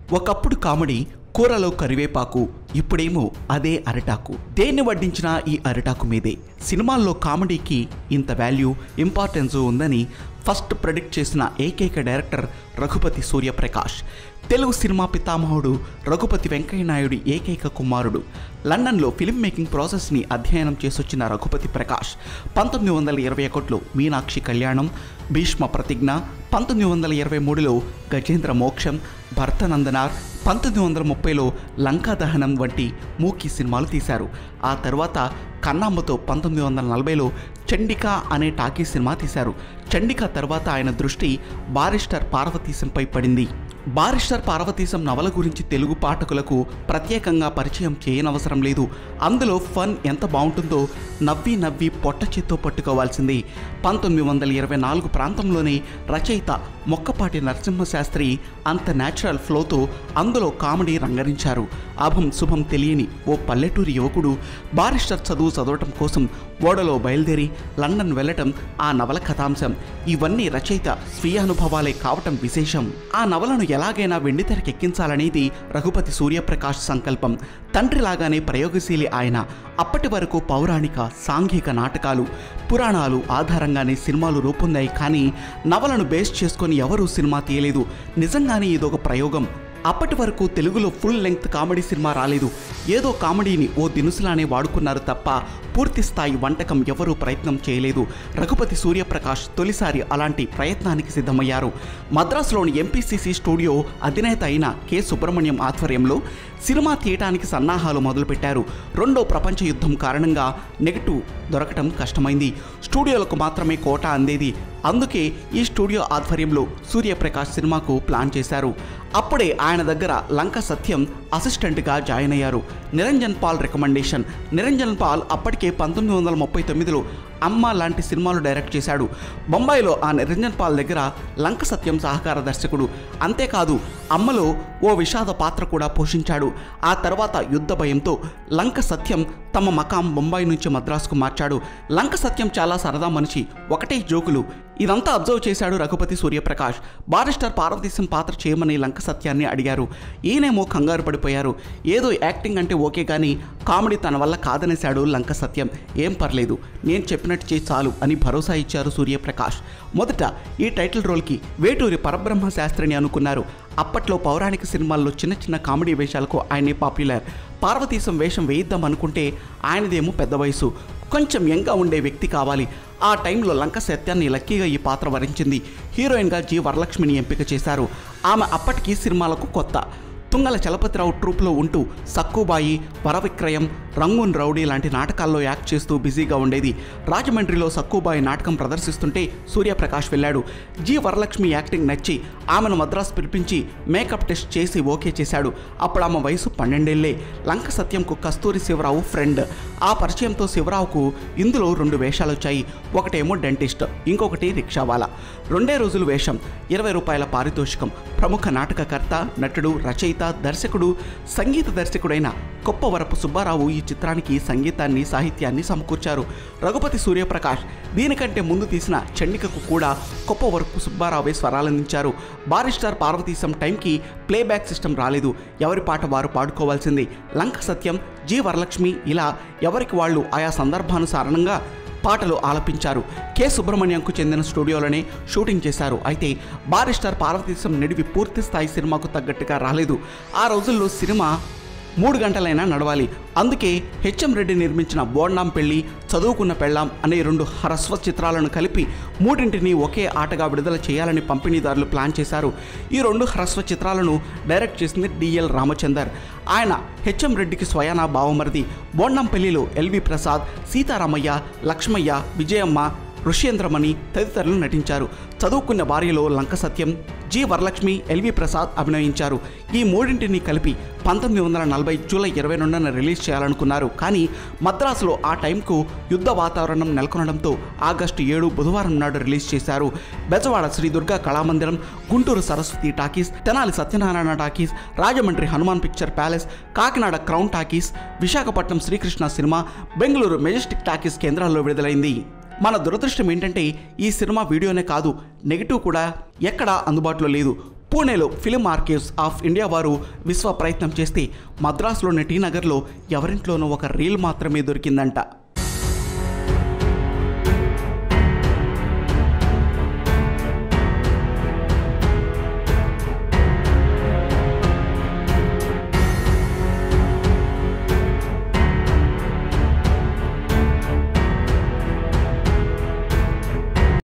ఒకప్పుడు కామెడీ కూరలో కరివేపాకు ఇప్పుడేమో అదే అరిటాకు దేన్ని వడ్డించినా ఈ అరిటాకు మీదే సినిమాల్లో కామెడీకి ఇంత వాల్యూ ఇంపార్టెన్స్ ఉందని ఫస్ట్ ప్రెడిక్ట్ చేసిన ఏకైక డైరెక్టర్ రఘుపతి సూర్యప్రకాష్ తెలుగు సినిమా పితామహుడు రఘుపతి వెంకయ్యనాయుడు ఏకైక కుమారుడు లండన్లో ఫిల్మ్ మేకింగ్ ప్రాసెస్ని అధ్యయనం చేసొచ్చిన రఘుపతి ప్రకాష్ పంతొమ్మిది వందల ఇరవై ఒకటిలో మీనాక్షి కళ్యాణం భీష్మ ప్రతిజ్ఞ పంతొమ్మిది వందల ఇరవై మూడులో గజేంద్ర మోక్షం భర్తనందనార్ పంతొమ్మిది వందల ముప్పైలో లంకా దహనం వంటి మూకీ సినిమాలు తీశారు ఆ తర్వాత కన్నాంబతో పంతొమ్మిది వందల నలభైలో చండిక అనే టాకీ సినిమా తీశారు చండిక తర్వాత ఆయన దృష్టి బారిస్టర్ పార్వతీశంపై పడింది బారిస్టర్ పార్వతీశం నవల గురించి తెలుగు పాఠకులకు ప్రత్యేకంగా పరిచయం చేయనవసరం లేదు అందులో ఫన్ ఎంత బాగుంటుందో నవ్వి నవ్వి పొట్ట చేత్తో పట్టుకోవాల్సింది పంతొమ్మిది వందల ఇరవై నాలుగు ప్రాంతంలోనే రచయిత మొక్కపాటి నరసింహశాస్త్రి అంత న్యాచురల్ ఫ్లోతో అందులో కామెడీ రంగరించారు అభం శుభం తెలియని ఓ పల్లెటూరి యువకుడు బారిస్టర్ చదువు చదవటం కోసం ఓడలో బయలుదేరి లండన్ వెళ్ళటం ఆ నవల కథాంశం ఇవన్నీ రచయిత స్వీయ అనుభవాలే కావటం విశేషం ఆ నవలను ఎలాగైనా వెండితెరకెక్కించాలనేది రఘుపతి సూర్యప్రకాష్ సంకల్పం తండ్రిలాగానే ప్రయోగశీలి ఆయన అప్పటి వరకు పౌరాణిక సాంఘిక నాటకాలు పురాణాలు ఆధారంగానే సినిమాలు రూపొందాయి కానీ నవలను బేస్ చేసుకొని ఎవరూ సినిమా తీయలేదు నిజంగానే ఇదొక ప్రయోగం అప్పటి వరకు తెలుగులో ఫుల్ లెంగ్త్ కామెడీ సినిమా రాలేదు ఏదో కామెడీని ఓ దినుసులానే వాడుకున్నారు తప్ప పూర్తి స్థాయి వంటకం ఎవరూ ప్రయత్నం చేయలేదు రఘుపతి సూర్యప్రకాష్ తొలిసారి అలాంటి ప్రయత్నానికి సిద్ధమయ్యారు మద్రాసులోని ఎంపీసీసీ స్టూడియో అధినేత అయిన కె సుబ్రహ్మణ్యం ఆధ్వర్యంలో సినిమా తీయటానికి సన్నాహాలు మొదలుపెట్టారు రెండో ప్రపంచ యుద్ధం కారణంగా నెగటివ్ దొరకటం కష్టమైంది స్టూడియోలకు మాత్రమే కోట అందేది అందుకే ఈ స్టూడియో ఆధ్వర్యంలో సూర్యప్రకాష్ సినిమాకు ప్లాన్ చేశారు అప్పుడే ఆయన దగ్గర లంక సత్యం అసిస్టెంట్గా జాయిన్ అయ్యారు నిరంజన్ పాల్ రికమెండేషన్ నిరంజన్ పాల్ అప్పటికే పంతొమ్మిది వందల ముప్పై తొమ్మిదిలో అమ్మ లాంటి సినిమాలు డైరెక్ట్ చేశాడు బొంబాయిలో ఆ నిరంజన్ పాల్ దగ్గర లంక సత్యం సహకార దర్శకుడు అంతేకాదు అమ్మలో ఓ విషాద పాత్ర కూడా పోషించాడు ఆ తర్వాత యుద్ధ భయంతో లంక సత్యం తమ మకాం బొంబాయి నుంచి మద్రాసుకు మార్చాడు లంక సత్యం చాలా సరదా మనిషి ఒకటే జోకులు ఇదంతా అబ్జర్వ్ చేశాడు రఘుపతి సూర్యప్రకాష్ బారిస్టర్ పార్వతీశం పాత్ర చేయమని లంక సత్యాన్ని అడిగారు ఈయనేమో కంగారు పడిపోయారు ఏదో యాక్టింగ్ అంటే ఓకే కానీ కామెడీ తన వల్ల కాదనేశాడు లంక సత్యం ఏం పర్లేదు నేను చెప్పినట్టు చేసి చాలు అని భరోసా ఇచ్చారు సూర్యప్రకాష్ మొదట ఈ టైటిల్ రోల్కి వేటూరి పరబ్రహ్మ శాస్త్రిని అనుకున్నారు అప్పట్లో పౌరాణిక సినిమాల్లో చిన్న చిన్న కామెడీ వేషాలకు ఆయనే పాపులర్ పార్వతీశం వేషం వేయిద్దాం అనుకుంటే ఆయనదేమో పెద్ద వయసు కొంచెం యంగా ఉండే వ్యక్తి కావాలి ఆ టైంలో లంక సత్యాన్ని లక్కీగా ఈ పాత్ర వరించింది హీరోయిన్గా జి వరలక్ష్మిని ఎంపిక చేశారు ఆమె అప్పటికి సినిమాలకు కొత్త తుంగల చలపతిరావు ట్రూప్లో ఉంటూ సక్కుబాయి వరవిక్రయం రంగున్ రౌడీ లాంటి నాటకాల్లో యాక్ట్ చేస్తూ బిజీగా ఉండేది రాజమండ్రిలో సక్కుబాయి నాటకం ప్రదర్శిస్తుంటే సూర్యప్రకాష్ వెళ్ళాడు జి వరలక్ష్మి యాక్టింగ్ నచ్చి ఆమెను మద్రాసు పిలిపించి మేకప్ టెస్ట్ చేసి ఓకే చేశాడు అప్పుడు ఆమె వయసు పన్నెండేళ్లే లంక సత్యంకు కస్తూరి శివరావు ఫ్రెండ్ ఆ పరిచయంతో శివరావుకు ఇందులో రెండు వేషాలు వచ్చాయి ఒకటేమో డెంటిస్ట్ ఇంకొకటి రిక్షావాలా రెండే రోజులు వేషం ఇరవై రూపాయల పారితోషికం ప్రముఖ నాటకకర్త నటుడు రచయిత దర్శకుడు సంగీత దర్శకుడైన కొప్పవరపు సుబ్బారావు ఈ చిత్రానికి సంగీతాన్ని సాహిత్యాన్ని సమకూర్చారు రఘుపతి సూర్యప్రకాష్ దీనికంటే ముందు తీసిన చండికకు కూడా కొప్పవరపు సుబ్బారావే స్వరాలందించారు బారిస్టార్ పార్వతీశం టైంకి ప్లేబ్యాక్ సిస్టమ్ రాలేదు ఎవరి పాట వారు పాడుకోవాల్సింది లంక సత్యం జి వరలక్ష్మి ఇలా ఎవరికి వాళ్ళు ఆయా సందర్భానుసారణంగా పాటలు ఆలపించారు కె సుబ్రహ్మణ్యంకు చెందిన స్టూడియోలోనే షూటింగ్ చేశారు అయితే బారిస్టర్ పార్వతీశం నిడివి పూర్తి స్థాయి సినిమాకు తగ్గట్టుగా రాలేదు ఆ రోజుల్లో సినిమా మూడు గంటలైనా నడవాలి అందుకే హెచ్ఎం రెడ్డి నిర్మించిన బోండాం పెళ్లి చదువుకున్న పెళ్ళాం అనే రెండు హ్రస్వ చిత్రాలను కలిపి మూడింటిని ఒకే ఆటగా విడుదల చేయాలని పంపిణీదారులు ప్లాన్ చేశారు ఈ రెండు హ్రస్వ చిత్రాలను డైరెక్ట్ చేసింది డిఎల్ రామచందర్ ఆయన హెచ్ఎం రెడ్డికి స్వయానా బావమరిది బోండాం పెళ్లిలో ఎల్వి ప్రసాద్ సీతారామయ్య లక్ష్మయ్య విజయమ్మ ఋష్యేంద్రమణి తదితరులు నటించారు చదువుకున్న భార్యలో లంక సత్యం జి వరలక్ష్మి ఎల్వి ప్రసాద్ అభినయించారు ఈ మూడింటిని కలిపి పంతొమ్మిది వందల నలభై జూలై ఇరవై రెండున రిలీజ్ చేయాలనుకున్నారు కానీ మద్రాసులో ఆ టైంకు యుద్ధ వాతావరణం నెలకొనడంతో ఆగస్టు ఏడు బుధవారం నాడు రిలీజ్ చేశారు Bezawada Sri Durga Kalamandiram Guntur Saraswati talkies Tenali Satyanarayana talkies Rajahmundry Hanuman picture palace Kakinada crown talkies Visakhapatnam Srikrishna cinema Bengaluru majestic talkies కేంద్రాల్లో విడుదలైంది మన దురదృష్టం ఏంటంటే ఈ సినిమా వీడియోనే కాదు నెగిటివ్ కూడా ఎక్కడా అందుబాటులో లేదు పూణేలో ఫిలిం ఆర్కైవ్స్ ఆఫ్ ఇండియా వారు విశ్వ ప్రయత్నం చేస్తే మద్రాసులోని టీ నగర్లో ఎవరింట్లోనో ఒక రీల్ మాత్రమే దొరికిందంట